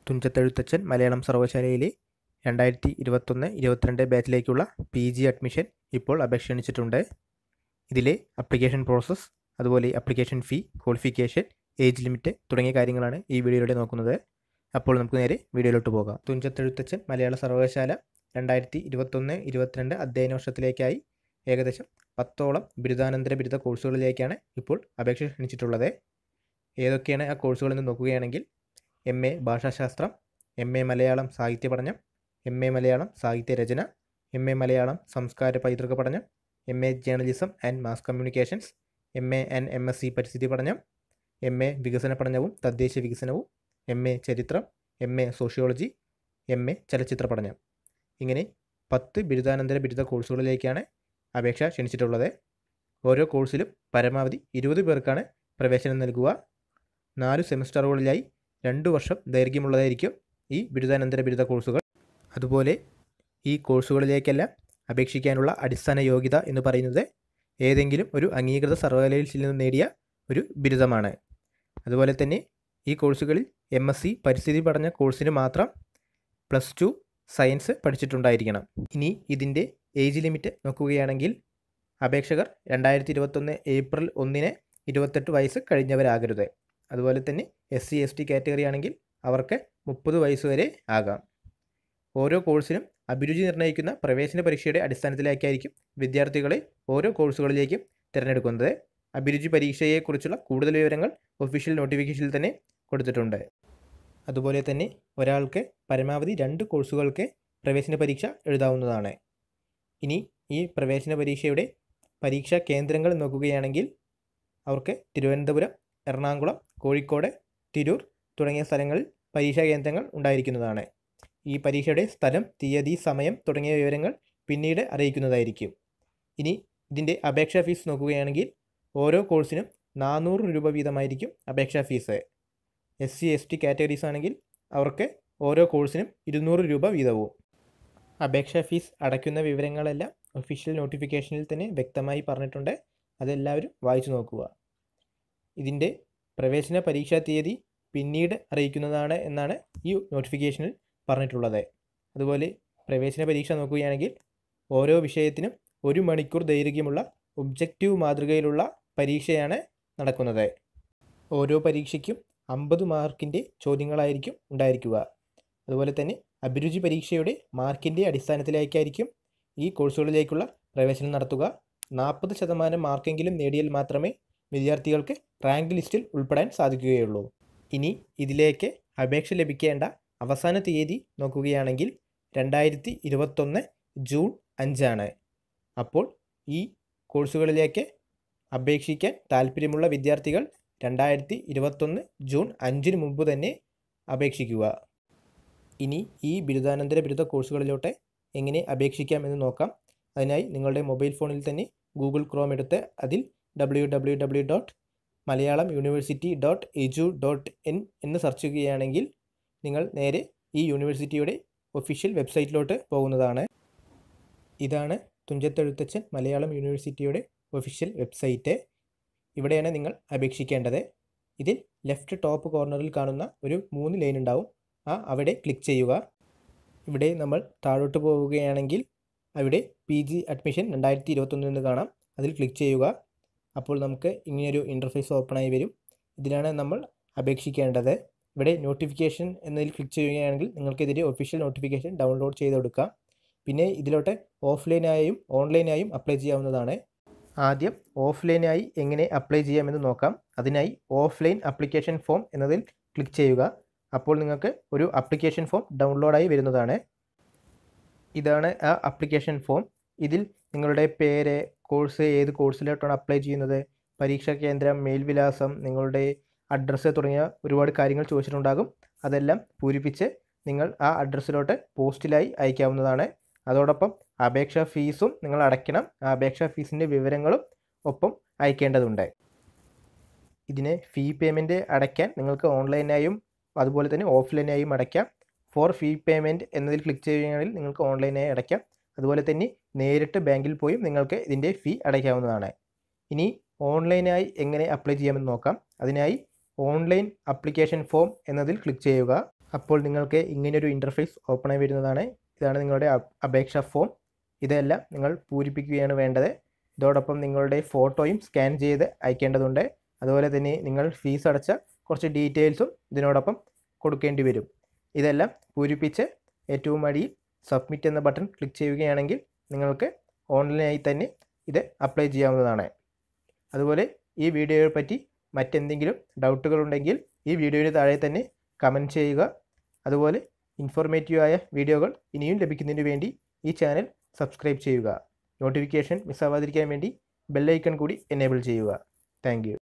തുഞ്ചത്തെഴുത്തച്ഛൻ മലയാളം സർവകലാശാലയിലെ രണ്ടായിരത്തി ഇരുപത്തൊന്ന് ഇരുപത്തിരണ്ട് ബാച്ചിലേക്കുള്ള പി ജി അഡ്മിഷൻ ഇപ്പോൾ അപേക്ഷ ക്ഷണിച്ചിട്ടുണ്ട് ഇതിലെ അപ്ലിക്കേഷൻ പ്രോസസ്സ് അതുപോലെ application fee qualification age limit തുടങ്ങിയ കാര്യങ്ങളാണ് ഈ വീഡിയോയിലൂടെ നോക്കുന്നത് അപ്പോൾ നമുക്ക് നേരെ വീഡിയോയിലോട്ട് പോകാം തുഞ്ചത്തെഴുത്തച്ഛൻ മലയാള സർവകലാശാല രണ്ടായിരത്തി ഇരുപത്തൊന്ന് ഇരുപത്തിരണ്ട് അധ്യയന വർഷത്തിലേക്കായി ഏകദേശം പത്തോളം ബിരുദാനന്തര ബിരുദ കോഴ്സുകളിലേക്കാണ് ഇപ്പോൾ അപേക്ഷ ക്ഷണിച്ചിട്ടുള്ളത് ഏതൊക്കെയാണ് ആ കോഴ്സുകളെന്ന് നോക്കുകയാണെങ്കിൽ എം എ ഭാഷാശാസ്ത്രം എം എ മലയാളം സാഹിത്യ പഠനം എം എ മലയാളം സാഹിത്യ രചന എം എ മലയാളം സംസ്കാര പൈതൃക പഠനം M A journalism and mass communications M A and M S C പരിസ്ഥിതി പഠനം എം എ വികസന പഠനവും തദ്ദേശ വികസനവും എം എ ചരിത്രം M A sociology M A ചലച്ചിത്ര പഠനം ഇങ്ങനെ പത്ത് ബിരുദാനന്തര ബിരുദ കോഴ്സുകളിലേക്കാണ് അപേക്ഷ ക്ഷണിച്ചിട്ടുള്ളത് ഓരോ കോഴ്സിലും പരമാവധി ഇരുപത് പേർക്കാണ് പ്രവേശനം നൽകുക നാല് സെമിസ്റ്ററുകളിലായി രണ്ട് വർഷം ദൈർഘ്യമുള്ളതായിരിക്കും ഈ ബിരുദാനന്തര ബിരുദ കോഴ്സുകൾ അതുപോലെ ഈ കോഴ്സുകളിലേക്കെല്ലാം അപേക്ഷിക്കാനുള്ള അടിസ്ഥാന യോഗ്യത എന്ന് പറയുന്നത് ഏതെങ്കിലും ഒരു അംഗീകൃത സർവകലാശാലയിൽ നിന്ന് നേടിയ ഒരു ബിരുദമാണ് അതുപോലെ തന്നെ ഈ കോഴ്സുകളിൽ എം എസ് സി പരിസ്ഥിതി പഠന കോഴ്സിന് മാത്രം പ്ലസ് ടു സയൻസ് പഠിച്ചിട്ടുണ്ടായിരിക്കണം ഇനി ഇതിൻ്റെ ഏജ് ലിമിറ്റ് നോക്കുകയാണെങ്കിൽ അപേക്ഷകർ രണ്ടായിരത്തി ഇരുപത്തൊന്ന് ഏപ്രിൽ ഒന്നിന് ഇരുപത്തെട്ട് വയസ്സ് കഴിഞ്ഞവരാകരുത് അതുപോലെ തന്നെ S C S T category ആണെങ്കിൽ അവർക്ക് മുപ്പത് വയസ്സ് വരെ ആകാം ഓരോ കോഴ്സിനും അഭിരുചി നിർണ്ണയിക്കുന്ന പ്രവേശന പരീക്ഷയുടെ അടിസ്ഥാനത്തിലേക്കായിരിക്കും വിദ്യാർത്ഥികളെ ഓരോ കോഴ്സുകളിലേക്കും തിരഞ്ഞെടുക്കുന്നത് അഭിരുചി പരീക്ഷയെക്കുറിച്ചുള്ള കൂടുതൽ വിവരങ്ങൾ ഒഫീഷ്യൽ നോട്ടിഫിക്കേഷനിൽ തന്നെ കൊടുത്തിട്ടുണ്ട് അതുപോലെ തന്നെ ഒരാൾക്ക് പരമാവധി രണ്ട് കോഴ്സുകൾക്ക് പ്രവേശന പരീക്ഷ എഴുതാവുന്നതാണ് ഇനി ഈ പ്രവേശന പരീക്ഷയുടെ പരീക്ഷാ കേന്ദ്രങ്ങൾ നോക്കുകയാണെങ്കിൽ അവർക്ക് തിരുവനന്തപുരം എറണാകുളം കോഴിക്കോട് തിരൂർ തുടങ്ങിയ സ്ഥലങ്ങളിൽ പരീക്ഷാ കേന്ദ്രങ്ങൾ ഉണ്ടായിരിക്കുന്നതാണ് ഈ പരീക്ഷയുടെ സ്ഥലം തീയതി സമയം തുടങ്ങിയ വിവരങ്ങൾ പിന്നീട് അറിയിക്കുന്നതായിരിക്കും ഇനി ഇതിൻ്റെ അപേക്ഷാ ഫീസ് നോക്കുകയാണെങ്കിൽ ഓരോ കോഴ്സിനും നാനൂറ് രൂപ വീതമായിരിക്കും അപേക്ഷാ fees S C S T categories ആണെങ്കിൽ അവർക്ക് ഓരോ കോഴ്സിനും ഇരുന്നൂറ് രൂപ വീതവും അപേക്ഷാ ഫീസ് അടയ്ക്കുന്ന വിവരങ്ങളെല്ലാം ഒഫീഷ്യൽ നോട്ടിഫിക്കേഷനിൽ തന്നെ വ്യക്തമായി പറഞ്ഞിട്ടുണ്ട് അതെല്ലാവരും വായിച്ചു നോക്കുക ഇതിൻ്റെ പ്രവേശന പരീക്ഷാ തീയതി പിന്നീട് അറിയിക്കുന്നതാണ് എന്നാണ് ഈ നോട്ടിഫിക്കേഷനിൽ പറഞ്ഞിട്ടുള്ളത് അതുപോലെ പ്രവേശന പരീക്ഷ നോക്കുകയാണെങ്കിൽ ഓരോ വിഷയത്തിനും ഒരു മണിക്കൂർ ദൈർഘ്യമുള്ള ഒബ്ജക്റ്റീവ് മാതൃകയിലുള്ള പരീക്ഷയാണ് നടക്കുന്നത് ഓരോ പരീക്ഷയ്ക്കും അമ്പത് മാർക്കിൻ്റെ ചോദ്യങ്ങളായിരിക്കും ഉണ്ടായിരിക്കുക അതുപോലെ തന്നെ അഭിരുചി പരീക്ഷയുടെ മാർക്കിൻ്റെ അടിസ്ഥാനത്തിലേക്കായിരിക്കും ഈ കോഴ്സുകളിലേക്കുള്ള പ്രവേശനം നടത്തുക നാൽപ്പത് ശതമാനം മാർക്കെങ്കിലും നേടിയാൽ മാത്രമേ വിദ്യാർത്ഥികൾക്ക് റാങ്ക് ലിസ്റ്റിൽ ഉൾപ്പെടാൻ സാധിക്കുകയുള്ളൂ ഇനി ഇതിലേക്ക് അപേക്ഷ ലഭിക്കേണ്ട അവസാന തീയതി നോക്കുകയാണെങ്കിൽ രണ്ടായിരത്തി ഇരുപത്തൊന്ന് ജൂൺ അഞ്ചാണ് അപ്പോൾ ഈ കോഴ്സുകളിലേക്ക് അപേക്ഷിക്കാൻ താല്പര്യമുള്ള വിദ്യാർത്ഥികൾ രണ്ടായിരത്തി ഇരുപത്തൊന്ന് ജൂൺ അഞ്ചിന് മുമ്പ് തന്നെ അപേക്ഷിക്കുക ഇനി ഈ ബിരുദാനന്തര ബിരുദ കോഴ്സുകളിലോട്ട് എങ്ങനെ അപേക്ഷിക്കാം എന്ന് നോക്കാം അതിനായി നിങ്ങളുടെ മൊബൈൽ ഫോണിൽ തന്നെ ഗൂഗിൾ ക്രോം എടുത്ത് അതിൽ W W W dot Malayalam university dot edu dot N എന്ന് സെർച്ച് ചെയ്യുകയാണെങ്കിൽ നിങ്ങൾ നേരെ ഈ യൂണിവേഴ്സിറ്റിയുടെ ഒഫീഷ്യൽ വെബ്സൈറ്റിലോട്ട് പോകുന്നതാണ് ഇതാണ് തുഞ്ചത്തെഴുത്തച്ഛൻ മലയാളം യൂണിവേഴ്സിറ്റിയുടെ ഒഫീഷ്യൽ വെബ്സൈറ്റ് ഇവിടെയാണ് നിങ്ങൾ അപേക്ഷിക്കേണ്ടത് ഇതിൽ ലെഫ്റ്റ് ടോപ്പ് കോർണറിൽ കാണുന്ന ഒരു മൂന്ന് ലൈൻ ഉണ്ടാവും ആ അവിടെ ക്ലിക്ക് ചെയ്യുക ഇവിടെ നമ്മൾ താഴോട്ട് പോവുകയാണെങ്കിൽ അവിടെ പി ജി അഡ്മിഷൻ രണ്ടായിരത്തി ഇരുപത്തൊന്നിൽ നിന്ന് കാണാം അതിൽ ക്ലിക്ക് ചെയ്യുക അപ്പോൾ നമുക്ക് ഇങ്ങനെയൊരു ഇൻ്റർഫേസ് ഓപ്പണായി വരും ഇതിലാണ് നമ്മൾ അപേക്ഷിക്കേണ്ടത് ഇവിടെ നോട്ടിഫിക്കേഷൻ എന്നതിൽ ക്ലിക്ക് ചെയ്യുകയാണെങ്കിൽ നിങ്ങൾക്കെതിരെ ഒഫീഷ്യൽ നോട്ടിഫിക്കേഷൻ ഡൗൺലോഡ് ചെയ്തെടുക്കാം പിന്നെ ഇതിലോട്ട് ഓഫ്ലൈനായും ഓൺലൈനായും അപ്ലൈ ചെയ്യാവുന്നതാണ് ആദ്യം ഓഫ്ലൈനായി എങ്ങനെ അപ്ലൈ ചെയ്യാമെന്ന് നോക്കാം അതിനായി ഓഫ്ലൈൻ അപ്ലിക്കേഷൻ ഫോം എന്നതിൽ ക്ലിക്ക് ചെയ്യുക അപ്പോൾ നിങ്ങൾക്ക് ഒരു അപ്ലിക്കേഷൻ ഫോം ഡൗൺലോഡായി വരുന്നതാണ് ഇതാണ് ആ അപ്ലിക്കേഷൻ ഫോം ഇതിൽ നിങ്ങളുടെ പേര് കോഴ്സ് ഏത് കോഴ്സിലോട്ടാണ് അപ്ലൈ ചെയ്യുന്നത് പരീക്ഷാ കേന്ദ്രം മേൽവിലാസം നിങ്ങളുടെ അഡ്രസ്സ് തുടങ്ങിയ ഒരുപാട് കാര്യങ്ങൾ ചോദിച്ചിട്ടുണ്ടാകും അതെല്ലാം പൂരിപ്പിച്ച് നിങ്ങൾ ആ അഡ്രസ്സിലോട്ട് പോസ്റ്റിലായി അയക്കാവുന്നതാണ് അതോടൊപ്പം അപേക്ഷാ ഫീസും നിങ്ങൾ അടയ്ക്കണം ആ അപേക്ഷാ ഫീസിൻ്റെ വിവരങ്ങളും ഒപ്പം അയക്കേണ്ടതുണ്ട് ഇതിന് ഫീ പേയ്മെൻറ്റ് അടയ്ക്കാൻ നിങ്ങൾക്ക് ഓൺലൈനായും അതുപോലെ തന്നെ ഓഫ്ലൈനായും അടയ്ക്കാം ഫോർ ഫീ പേയ്മെൻറ്റ് എന്നതിൽ ക്ലിക്ക് ചെയ്യുകയാണെങ്കിൽ നിങ്ങൾക്ക് ഓൺലൈനായി അടയ്ക്കാം അതുപോലെ തന്നെ നേരിട്ട് ബാങ്കിൽ പോയും നിങ്ങൾക്ക് ഇതിൻ്റെ ഫീ അടയ്ക്കാവുന്നതാണ് ഇനി ഓൺലൈനായി എങ്ങനെ അപ്ലൈ ചെയ്യാമെന്ന് നോക്കാം അതിനായി ഓൺലൈൻ അപ്ലിക്കേഷൻ ഫോം എന്നതിൽ ക്ലിക്ക് ചെയ്യുക അപ്പോൾ നിങ്ങൾക്ക് ഇങ്ങനെയൊരു ഇൻ്റർഫേസ് ഓപ്പൺ ആയി വരുന്നതാണ് ഇതാണ് നിങ്ങളുടെ അപേക്ഷാ ഫോം ഇതെല്ലാം നിങ്ങൾ പൂരിപ്പിക്കുകയാണ് വേണ്ടത് ഇതോടൊപ്പം നിങ്ങളുടെ ഫോട്ടോയും സ്കാൻ ചെയ്ത് അയക്കേണ്ടതുണ്ട് അതുപോലെ തന്നെ നിങ്ങൾ ഫീസ് അടച്ച കുറച്ച് ഡീറ്റെയിൽസും ഇതിനോടൊപ്പം കൊടുക്കേണ്ടി വരും ഇതെല്ലാം പൂരിപ്പിച്ച് ഏറ്റവും അടിയിൽ സബ്മിറ്റ് എന്ന ബട്ടൺ ക്ലിക്ക് ചെയ്യുകയാണെങ്കിൽ നിങ്ങൾക്ക് ഓൺലൈനായി തന്നെ ഇത് അപ്ലൈ ചെയ്യാവുന്നതാണ് അതുപോലെ ഈ വീഡിയോയെ പറ്റി മറ്റെന്തെങ്കിലും ഡൗട്ടുകൾ ഉണ്ടെങ്കിൽ ഈ വീഡിയോയുടെ താഴെ തന്നെ കമൻറ്റ് ചെയ്യുക അതുപോലെ ഇൻഫോർമേറ്റീവായ വീഡിയോകൾ ഇനിയും ലഭിക്കുന്നതിന് വേണ്ടി ഈ ചാനൽ സബ്സ്ക്രൈബ് ചെയ്യുക നോട്ടിഫിക്കേഷൻ മിസ്സാവാതിരിക്കാൻ വേണ്ടി ബെല്ലൈക്കൺ കൂടി എനേബിൾ ചെയ്യുക താങ്ക്